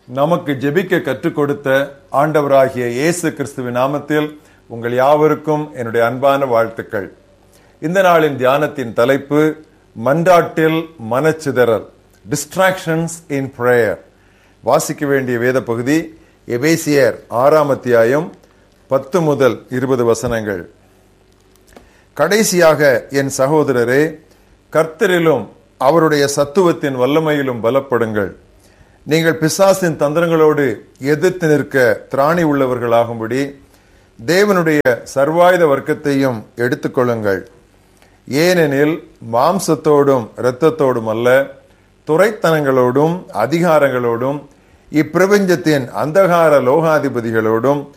நமக்கு ஜெபிக்க கற்றுக் கொடுத்த ஆண்டவராகிய இயேசு கிறிஸ்துவின் நாமத்தில் உங்கள் யாவருக்கும் என்னுடைய அன்பான வாழ்த்துக்கள் இந்த நாளின் தியானத்தின் தலைப்பு மன்றாட்டில் மனச்சிதறல் டிஸ்ட்ராக்ஷன்ஸ் இன் பிரேயர் வாசிக்க வேண்டிய வேத பகுதி எபேசியர் ஆறாம் அத்தியாயம் பத்து முதல் இருபது வசனங்கள் கடைசியாக என் சகோதரரே கர்த்தரிலும் அவருடைய சத்துவத்தின் வல்லமையிலும் பலப்படுங்கள் நீங்கள் பிசாசின் தந்திரங்களோடு எதிர்த்து நிற்க திராணி உள்ளவர்களாகும்படி தேவனுடைய சர்வாயுத வர்க்கத்தையும் எடுத்துக்கொள்ளுங்கள் ஏனெனில் மாம்சத்தோடும் இரத்தத்தோடும் அல்ல துறைத்தனங்களோடும் அதிகாரங்களோடும் இப்பிரபஞ்சத்தின் அந்தகார லோகாதிபதிகளோடும்